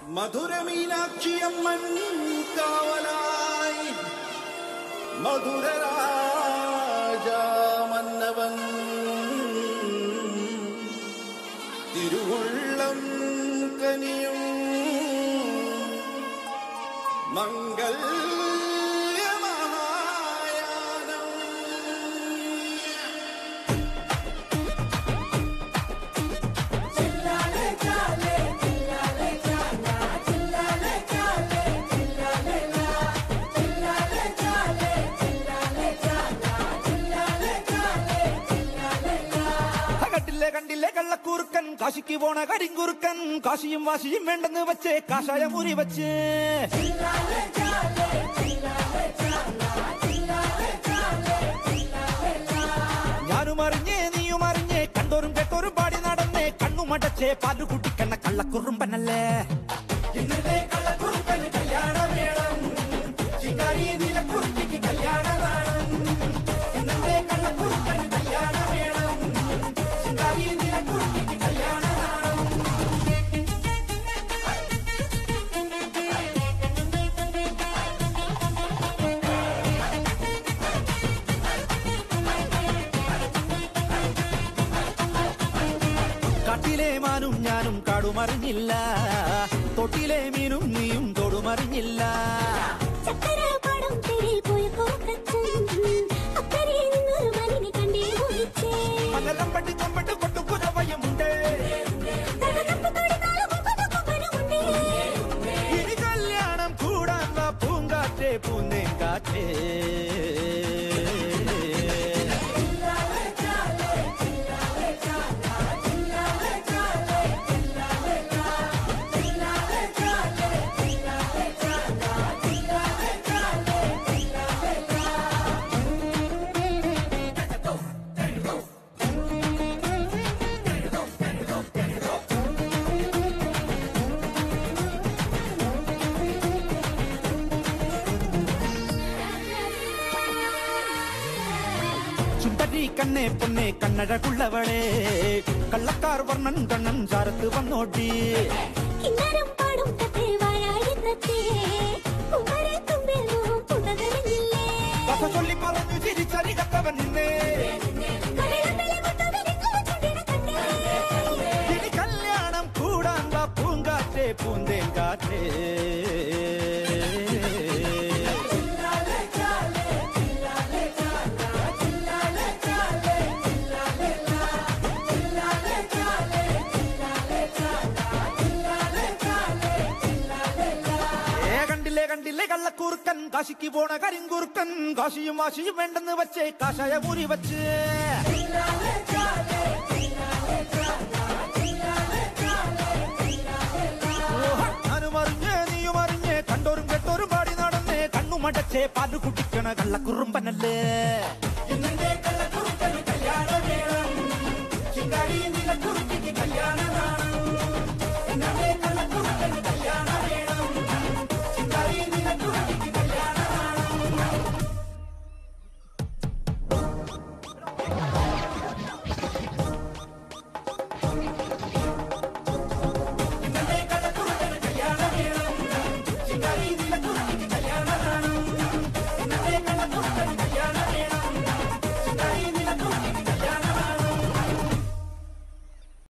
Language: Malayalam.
മധുരമീനാക്ഷിയമ്മൻ കാവലായി മധുരരാജാമന്നവൻ തിരുവുള്ളം കനിയും മംഗല്യമായാനം കണ്ടില്ലേ കണ്ടില്ലേ കള്ളക്കൂർക്കൻ കാശിക്ക് പോണ കരിങ്കുറുക്കൻ കാശിയും വാശിയും വേണ്ടെന്ന് വെച്ചേ കാഷായ മുറി വെച്ച് ഞാനും അറിഞ്ഞേ നീയും അറിഞ്ഞേ കണ്ടോരും കേട്ടോരും പാടി നടന്നേ കണ്ണുമടച്ചേ പാലു കുട്ടിക്കണ്ണ കള്ളക്കുറുമ്പനല്ലേ ഇന്നലെ കള്ളക്കുറുക്കന് കല്യാണം വേണം ചിങ്കാരി നീലക്കുറുക്കിക്ക് കല്യാണം വേണം ഇന്നലെ കള്ളക്കുറുക്കന് കല്യാണം വേണം ചിങ്കാരി നീലക്കുറുക്കിക്ക് കല്യാണം വേണം കാട്ടിലെ മാനും ഞാനും കാടുമറിഞ്ഞില്ല തൊട്ടിലെ മീനും നീയും തൊടുമറിഞ്ഞില്ല ചക്കരപ്പാടം തെരുവിൽ പോയ കോക്കച്ചൻ അക്കരെ നിന്നൊരു മലിനെ കണ്ടേ മോഹിച്ചേ മംഗലം പട്ടി കൊമ്പട്ട് കൊട്ടുകുരവയുമുണ്ട് തടകപ്പത്തോടെ നാല് കൊമ്പനും കൊമ്പനുമുണ്ടേ ഇനി കല്യാണം കൂടാൻ വാ പൂങ്കാറ്റേ പൂന്തേങ്കാറ്റേ ചുണ്ടരി കണ്ണേ പൊന്നെ കണ്ണഴകുള്ളവളെ കള്ളക്കാർ വർണ്ണൻ കണ്ണൻ ചാരത്ത് വന്നോട്ടി കിന്നാരം പാടും കത്തേ വായാടിന്നത്തേ ഉമ്മരെ തുമ്പിൽ മോഹം പുണകരഞ്ഞില്ലേ കഥ ചൊല്ലി പറഞ്ഞു ചിരിച്ചരികത്തവൻ നിന്നേ കടലപ്പിലെ മുത്തവരിക്കുള്ള ചുണ്ടിന കണ്ടേ ഇനി കല്യാണം കൂടാൻ വാ പൂങ്കാറ്റേ പൂന്തേങ്കാറ്റേ ഏ കണ്ടില്ലേ കണ്ടില്ലേ കള്ളക്കൂർക്കൻ കാശിക്ക് പോണ കരിങ്കൂർക്കൻ കാശിയും വാശിയും വേണ്ടെന്ന് വെച്ചേ കാഷായ മുറി വെച്ച് ഓഹ, ഞാനും അറിഞ്ഞേ നീയും അറിഞ്ഞേ കണ്ടോരും കേട്ടോരും പാടി നടന്നേ കണ്ണുമടച്ചേ പാലു കുടിക്കണ കള്ളക്കുറുമ്പനല്ലേ ഇന്നെന്റെ കള്ളക്കുറുക്കന് കല്യാണം വേണം ചിങ്കാരി നില കുറുക്കിക്ക് കല്യാണം വേണം